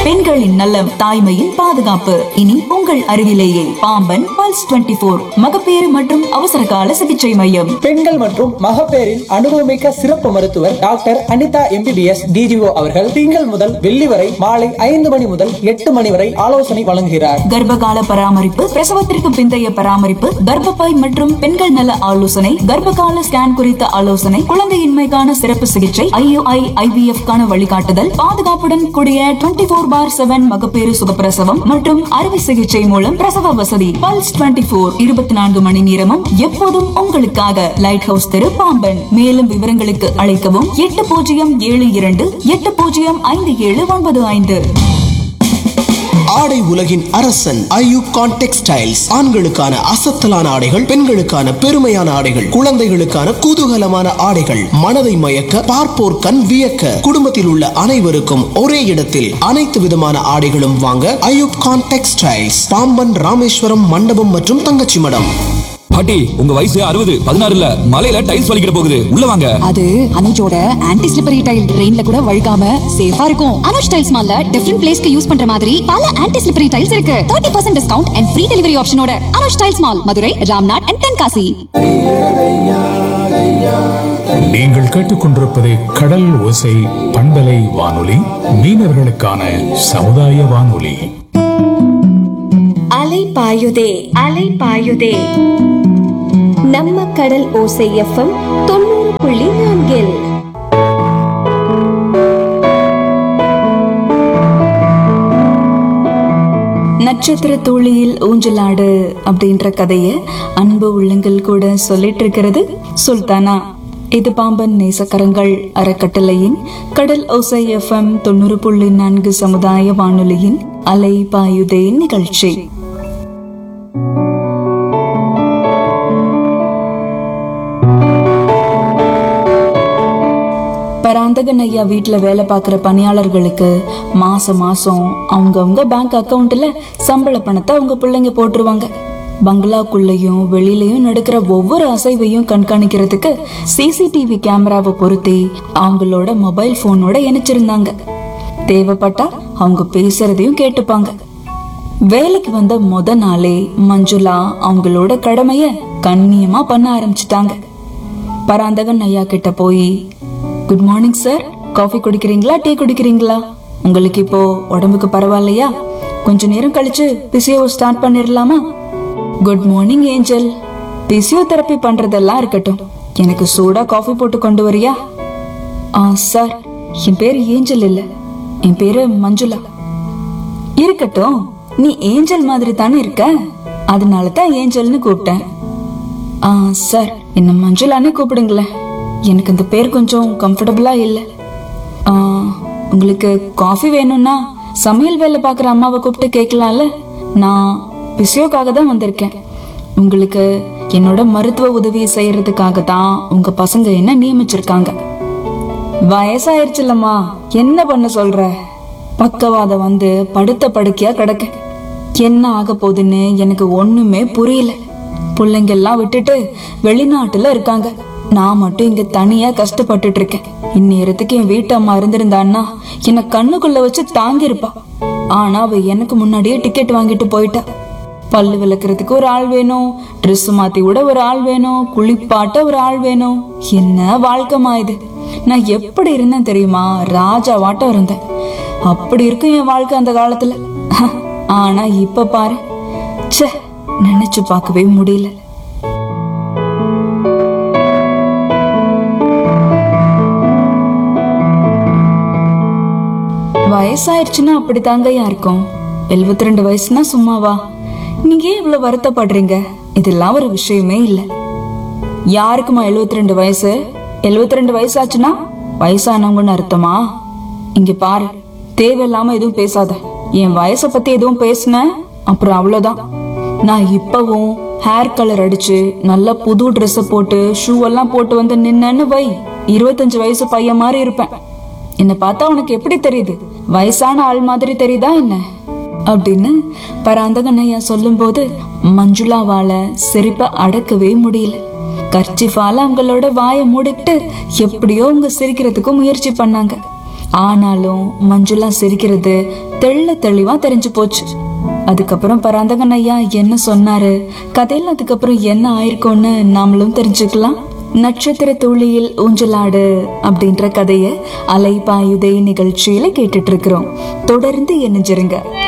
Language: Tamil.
பெண்களின் நலம் தாய்மையின் பாதுகாப்பு இனி உங்கள் அருகிலேயே பாம்பன் பல்ஸ் 24 மகப்பேறு மற்றும் அவசர கால சிகிச்சை மையம் பெண்கள் மற்றும் மகப்பேறின் அனுபவமிக்க சிறப்பு மருத்துவர் டாக்டர் அனிதா எம்பிபிஎஸ் டிஜிஓ அவர்கள் திங்கள் முதல் வெள்ளி வரை மாலை ஐந்து மணி முதல் எட்டு மணி வரை ஆலோசனை வழங்குகிறார் கர்ப்பகால பராமரிப்பு பிரசவத்திற்கு பிந்தைய பராமரிப்பு கர்ப்பப்பை மற்றும் பெண்கள் நல ஆலோசனை கர்ப்பகால ஸ்கேன் குறித்த ஆலோசனை குழந்தையின்மைக்கான சிறப்பு சிகிச்சை ஐயுஐ ஐவிஎஃப் கான வழிகாட்டுதல் பாதுகாப்புடன் கூடிய டுவெண்டி போர் பார் செவன் மகப்பேறு சுகப்பிரசவம் மற்றும் அறுவை சிகிச்சை மூலம் பிரசவ வசதி பல்ஸ் டுவெண்டி போர் இருபத்தி நான்கு மணி நேரமும் எப்போதும் உங்களுக்காக லைட் ஹவுஸ் தெரு பாம்பன் மேலும் விவரங்களுக்கு அழைக்கவும் எட்டு பூஜ்ஜியம் ஏழு இரண்டு எட்டு பூஜ்ஜியம் ஐந்து ஏழு ஒன்பது ஐந்து ஆடை உலகின் அரசன் ஐயூப் கான் டெக்ஸ்டைல்ஸ் ஆண்களுக்கான அசத்தலான ஆடைகள் பெண்களுக்கான பெருமையான ஆடைகள் குழந்தைகளுக்கான குதூகலமான ஆடைகள் மனதை மயக்க பார்ப்போர் கண் வியக்க குடும்பத்தில் உள்ள அனைவருக்கும் ஒரே இடத்தில் அனைத்து விதமான ஆடைகளும் வாங்க ஐயூப் கான் டெக்ஸ்டைல்ஸ் பாம்பன் ராமேஸ்வரம் மண்டபம் மற்றும் தங்கச்சி மடம் பாட்டி உங்க வயசு அறுபது பதினாறுல மலையில டைல்ஸ் வலிக்கிட போகுது உள்ள வாங்க அது அனுஜோட ஆன்டி ஸ்லிப்பரி டைல் ரெயின்ல கூட வழுக்காம சேஃபா இருக்கும் அனுஜ் டைல்ஸ் மால்ல டிஃபரெண்ட் பிளேஸ்க்கு யூஸ் பண்ற மாதிரி பல ஆன்டி ஸ்லிப்பரி டைல்ஸ் இருக்கு 30% percent discount and free delivery ஆப்ஷனோட Anuj tiles mall Madurai Ramnad and Tenkasi நீங்கள் கேட்டுக்கொண்டிருப்பது கடல் ஓசை பண்பலை வானொலி மீனவர்களுக்கான சமுதாய வானொலி அலை பாயுதே அலை பாயுதே நம்ம கடல் ஓசை எஃப்எம் தொண்ணூறு புள்ளி நான்கில் நட்சத்திர தோழியில் ஊஞ்சலாடு அப்படின்ற கதைய அன்பு உள்ளங்கள் கூட சொல்லிட்டு இருக்கிறது சுல்தானா இது பாம்பன் நேசக்கரங்கள் அறக்கட்டளையின் கடல் ஓசை எஃப்எம் தொண்ணூறு புள்ளி நான்கு சமுதாய வானொலியின் அலை பாயுதே நிகழ்ச்சி பராந்தகன் ஐயா வீட்டுல வேலை பார்க்குற பணியாளர்களுக்கு மாசம் மாசம் அவங்கவங்க பேங்க் அக்கவுண்ட்ல சம்பள பணத்தை அவங்க பிள்ளைங்க போட்டுருவாங்க பங்களாக்குள்ளேயும் வெளியிலயும் நடக்கிற ஒவ்வொரு அசைவையும் கண்காணிக்கிறதுக்கு சிசிடிவி கேமராவை பொருத்தி அவங்களோட மொபைல் போனோட இணைச்சிருந்தாங்க தேவைப்பட்டா அவங்க பேசுறதையும் கேட்டுப்பாங்க வேலைக்கு வந்த முத நாளே மஞ்சுளா அவங்களோட கடமைய கண்ணியமா பண்ண ஆரம்பிச்சிட்டாங்க பராந்தகன் ஐயா கிட்ட போய் குட் மார்னிங் சார் காஃபி குடிக்கிறீங்களா டீ குடிக்கிறீங்களா உங்களுக்கு இப்போ உடம்புக்கு பரவாயில்லையா கொஞ்ச நேரம் கழிச்சு பிசியோ ஸ்டார்ட் பண்ணிடலாமா குட் மார்னிங் ஏஞ்சல் பிசியோதெரப்பி பண்றதெல்லாம் இருக்கட்டும் எனக்கு சூடா காஃபி போட்டு கொண்டு வரியா ஆ சார் என் பேரு ஏஞ்சல் இல்ல என் பேரு மஞ்சுளா இருக்கட்டும் நீ ஏஞ்சல் மாதிரி தானே இருக்க அதனால தான் ஏஞ்சல்னு கூப்பிட்டேன் ஆ சார் என்ன மஞ்சுளானே கூப்பிடுங்களேன் எனக்கு இந்த பேர் கொஞ்சம் கம்ஃபர்டபுளா இல்ல ஆ, உங்களுக்கு காஃபி வேணும்னா சமையல் வேலை பார்க்குற அம்மாவை கூப்பிட்டு கேட்கலாம்ல நான் பிசியோக்காக தான் வந்திருக்கேன் உங்களுக்கு என்னோட மருத்துவ உதவியை செய்யறதுக்காக தான் உங்க பசங்க என்ன நியமிச்சிருக்காங்க வயசாயிருச்சுல்லம்மா என்ன பண்ண சொல்ற பக்கவாதம் வந்து படுத்த படுக்கையா கிடக்க என்ன ஆக போகுதுன்னு எனக்கு ஒண்ணுமே புரியல பிள்ளைங்க எல்லாம் விட்டுட்டு வெளிநாட்டுல இருக்காங்க நான் மட்டும் இங்க தனியா கஷ்டப்பட்டுட்டு இருக்கேன் இந்நேரத்துக்கு என் வீட்டு அம்மா இருந்திருந்தான்னா என்ன கண்ணுக்குள்ள வச்சு தாங்கி இருப்பா ஆனா அவ எனக்கு முன்னாடியே டிக்கெட் வாங்கிட்டு போயிட்டா பல்லு விளக்குறதுக்கு ஒரு ஆள் வேணும் Dress மாத்தி விட ஒரு ஆள் வேணும் குளிப்பாட்ட ஒரு ஆள் வேணும் என்ன வாழ்க்கைமா இது நான் எப்படி இருந்தேன் தெரியுமா ராஜாவாட்டம் இருந்தேன் அப்படி இருக்கும் என் வாழ்க்கை அந்த காலத்துல ஆனா இப்ப பாரு ச்சே நினைச்சு பார்க்கவே முடியல வயசாயிருச்சுன்னா அப்படி தாங்கய்யா இருக்கும் எழுபத்தி ரெண்டு வயசுனா சும்மாவா நீங்க ஏன் இவ்வளவு வருத்தப்படுறீங்க இதெல்லாம் ஒரு விஷயமே இல்ல யாருக்குமா எழுபத்தி ரெண்டு வயசு எழுபத்தி ரெண்டு வயசாச்சுன்னா வயசானவங்கன்னு அர்த்தமா இங்க பாரு தேவையில்லாம எதுவும் பேசாத என் வயசை பத்தி எதுவும் பேசுன அப்புறம் அவ்வளவுதான் நான் இப்பவும் ஹேர் கலர் அடிச்சு நல்ல புது Dress போட்டு ஷூ எல்லாம் போட்டு வந்து நின்னேன்னு வை இருபத்தஞ்சு வயசு பையன் மாதிரி இருப்பேன் என்ன பார்த்தா உனக்கு எப்படி தெரியுது வயசான ஆள் மாதிரி தெரியுதா என்ன அப்படின்னு பராந்தகன் ஐயா சொல்லும்போது மஞ்சுளாவால சிரிப்ப அடக்கவே முடியல கர்ச்சிஃபால அவங்களோட வாயை மூடிட்டு எப்படியோ அவங்க சிரிக்கிறதுக்கு முயற்சி பண்ணாங்க ஆனாலும் மஞ்சுளா சிரிக்கிறது தெள்ள தெளிவா தெரிஞ்சு போச்சு அதுக்கப்புறம் பராந்தகன் ஐயா என்ன சொன்னாரு கதையில அதுக்கப்புறம் என்ன ஆயிருக்கும்னு நாமளும் தெரிஞ்சுக்கலாம் நட்சத்திர தூளியில் ஊஞ்சலாடு அப்படின்ற கதைய அலைபாயுதை நிகழ்ச்சியில கேட்டுட்டு இருக்கிறோம் தொடர்ந்து இணைஞ்சிருங்க